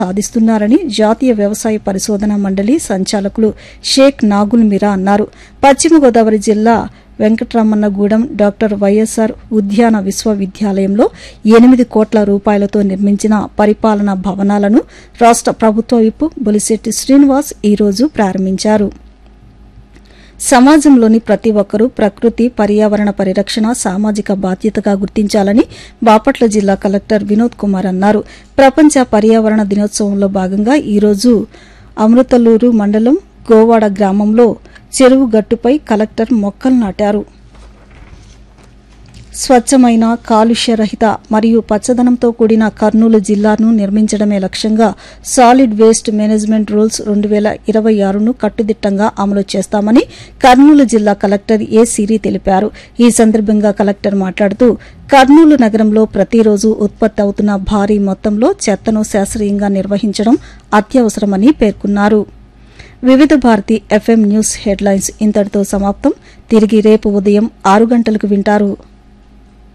సాధిస్తున్నారని జాతీయ వ్యవసాయ పరిశోధన మండలి సంచాలకులు షేక్ నాగుల్ మిరా అన్నారు పశ్చిమ గోదావరి జిల్లా వెంకటరమణగూడెం డాక్టర్ వైఎస్ఆర్ ఉద్యాన విశ్వవిద్యాలయంలో ఎనిమిది కోట్ల రూపాయలతో నిర్మించిన పరిపాలనా భవనాలను రాష్ట ప్రభుత్వ విప్ బొలిశెట్టి శ్రీనివాస్ ఈరోజు ప్రారంభించారు సమాజంలోని ప్రతి ఒక్కరూ ప్రకృతి పర్యావరణ పరిరక్షణ సామాజిక బాధ్యతగా గుర్తించాలని బాపట్ల జిల్లా కలెక్టర్ వినోద్ కుమార్ అన్నారు ప్రపంచ పర్యావరణ దినోత్సవంలో భాగంగా ఈరోజు అమృతలూరు మండలం గోవాడ గ్రామంలో చెరువు గట్టుపై కలెక్టర్ మొక్కలు నాటారు స్వచ్ఛమైన కాలుష్యరహిత మరియు పచ్చదనంతో కూడిన కర్నూలు జిల్లాను నిర్మించడమే లక్ష్యంగా సాలిడ్ వేస్ట్ మేనేజ్మెంట్ రూల్స్ రెండు వేల ఇరవై ఆరును కట్టుదిట్టంగా అమలు చేస్తామని కర్నూలు జిల్లా కలెక్టర్ ఏ సిరి తెలిపారు ఈ సందర్భంగా కలెక్టర్ మాట్లాడుతూ కర్నూలు నగరంలో ప్రతిరోజు ఉత్పత్తి అవుతున్న భారీ మొత్తంలో చెత్తను శాస్త్రీయంగా నిర్వహించడం అత్యవసరమని పేర్కొన్నారు వివిధ భారతి ఎఫ్ఎం న్యూస్ హెడ్లైన్స్ ఇంతటితో సమాప్తం తిరిగి రేపు ఉదయం ఆరు గంటలకు వింటారు